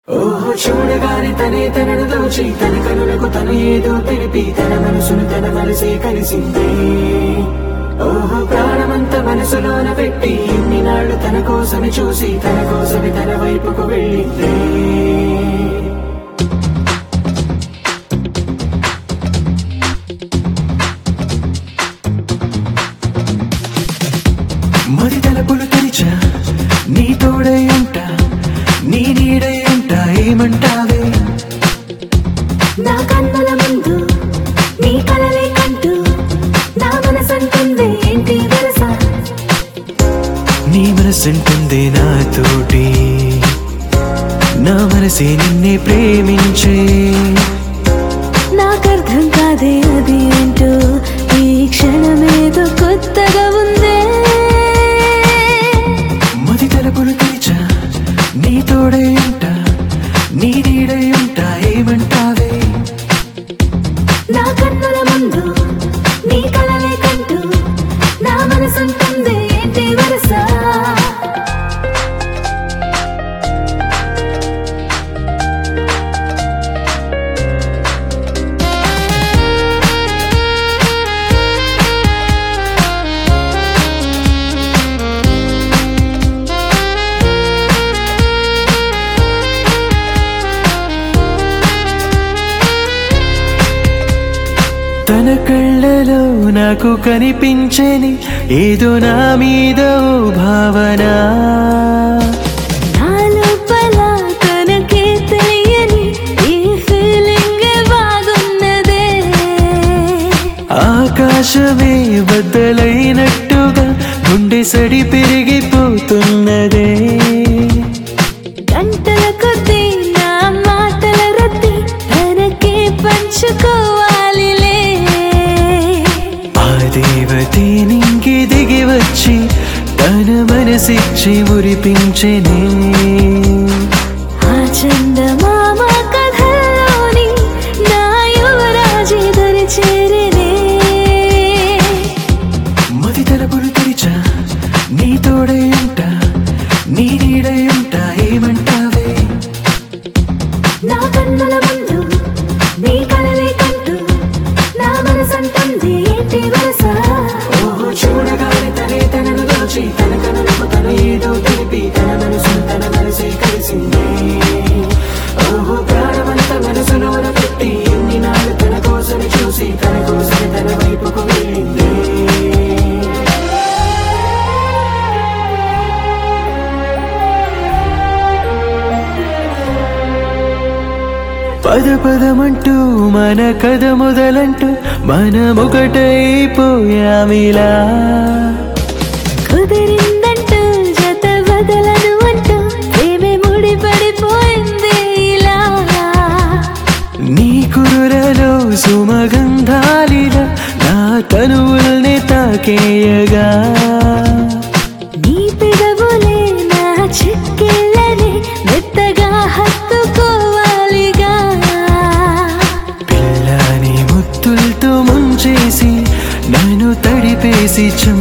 ఓహో చూడగానే తనే తనను దోచి తన కనులకు తను ఏదో తెలిపి తన మనసును తన మనసే కలిసిందే ఓహో ప్రాణమంత మనసులోన పెట్టి ఇన్ని నాళ్ళు తన కోసమే చూసి తన కోసమే తన వైపుకు వెళ్ళిందే మరి తలపులు తెరిచా నీ తోడై ఉంటా నీ నీడై ఉంటా ఏమంటావే నా కన్నుల ముందు నీ కలలే కంటూ నా మనసంటుంది ఏంటి వరస నీ మనసంటుంది నాతోటి నా మనసే నిన్నే ప్రేమించే నాకర్థం కాదే అది ఏంటో ఈ క్షణమేదో కొత్తగా ఉందే మది తలపులు తెరిచా నీ తోడై ఉంటా నీ నీడై ఉంటా ఏమంటావే నా కన్నుల ముందు నీ కలలే కంటూ నా మనసంటుంది ఏంటి వరస తన కళ్ళలో నాకు కనిపించని ఏదో నా మీద ఓ భావన నా లోపల తనకే తెలియని ఈ ఫీలింగ్ బాగున్నదే ఆకాశమే బద్దలైనట్టుగా గుండె సడి పెరిగిపోతున్నదే గంటల కొద్దీ నా మాటల రద్దీ తనకే పంచుకోవాలిలే ఆ దేవతే నింగి దిగి వచ్చి తన మనసిచ్చి మురిపించెనే ఆ చందమామ కథల్లోని నా యువరాజు దరి చేరినే మది తలపులు తెరిచా నీ తోడై ఉంటా నీ నీడై ఉంటా ఏమంటావే నా కన్నుల ముందు నీ కలలే కంటూ నా మనసంటుంది ఏంటి వరస ఓహో చూడగానే తనే తనను దోచి తన కనులకు తను ఏదో తెలిపి తన మనసును తన మనసే కలిసిందే ఓహో ప్రాణమంత మనసులోన పెట్టి ఎన్ని నాళ్ళు తన కోసం చూసి తన కోసం తన వైపుకు వెళ్ళిందే పద పదమంటూ మన కథ మొదలంటూ మనమొకటైపోయామిలా కుదిరిందంటూ జత వదలను అంటూ ఏమే ముడి పడిపోయింది ఇలా నీ కురులలో సుమగంధాలిలా నా తనువుల్ని తాకేయగా నీ పెదవులే నా చిక్కిళ్ళని మెత్తగా హత్తుకోవాలిగా పిల్లని ముత్తులతో ముంచేసి నన్ను తడిపేసి చంపేశావే